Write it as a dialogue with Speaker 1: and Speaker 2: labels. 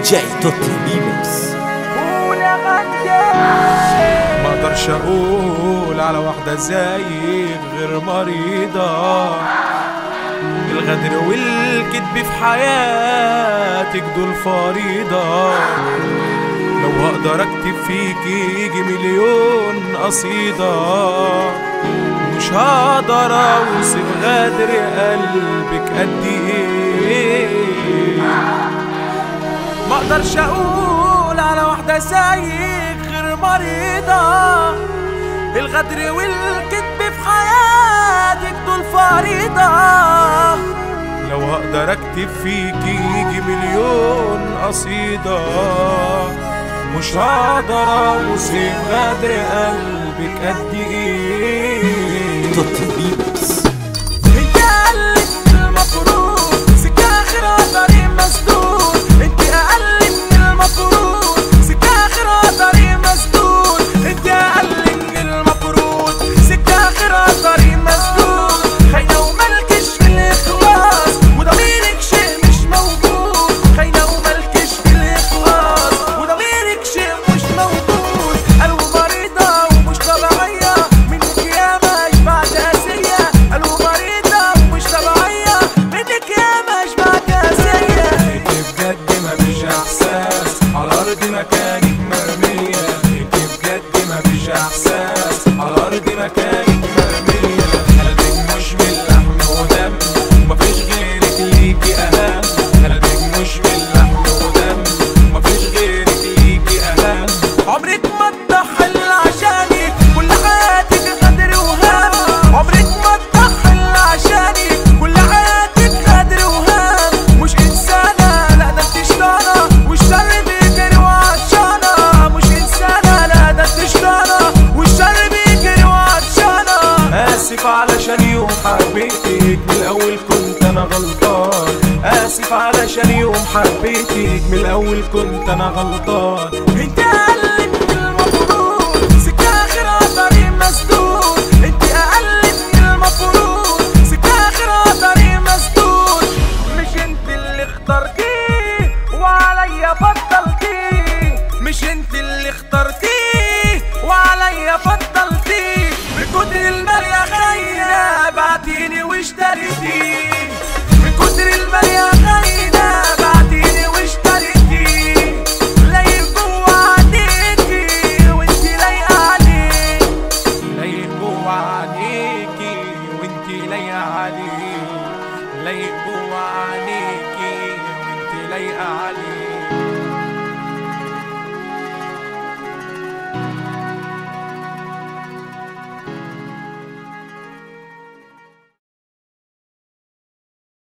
Speaker 1: جي دوت ريمكس
Speaker 2: ما اقدرش اقول على واحدة زيك غير مريضة الغدر والكذب في حياتك دول فريضة لو هقدر اكتب فيكي يجي مليون قصيدة مش هقدر اوصف غدر قلبك قد ايه ما اقدرش اقول على واحدة زيك غير مريضة الغدر والكذب في حياتك دول فريضة لو هقدر اكتب فيكي يجي مليون قصيدة مش هقدر اوصف غدر قلبك قد ايه
Speaker 1: دوت ريمكس
Speaker 2: انت اقل من المفروض سكة اخرها طريق مسدود انت اقل من المفروض سكة اخرها طريق مسدود انت اقل من المفروض سكة اخرها طريق مسدود خاينة وملكش في الاخلاص وضميرك شيء مش موجود خاينة وملكش في الاخلاص وضميرك شيء مش موجود قلبه مريضة ومش طبيعية منك ياما يشبع تأسية قلبه مريضة ومش طبيعية منك ياما يشبع تأسية انت بجد مفيش احساس على الارض مكانك مرمية انت بجد مفيش احساس على الارض مكانك مرمية قلبك مش من لحم ودم ومفيش غيرك ليكي اهم قلبك مش من لحم ودم ومفيش غيرك ليكي اهم عمرك ما تضحي إلا عشاني كل حياتك غدر وهم عمرك ما تضحي إلا عشاني كل حياتك غدر وهم مش انسانه لا ده انت شطانه والشر بيجري وعطشانه مش انسانه لا ده انت شطانه والشر بيجري وعطشانه اسف علشان يوم حبيتك من الاول كنت انا غلطان اسف علشان يوم حبيتك من الاول كنت انا غلطان انت اقل من المفروض سكة اخرها طريق مسدود انت اقل من المفروض سكة اخرها طريق مسدود مش انت اللي اخترتيه وعليا فضلتيه مش انت اللي اخترتيه وعليا فضلتيه بكتر المال يا خاينة بعتيني واشتريتيه من كتر المال يا خاينة بعتيني واشتريتيه لايق جوا عينيكي وانتي لايقة عليه لايق جوا عينيكي وانتي لايقة عليه لايق جوا عينيكي وانتي لايقة عليه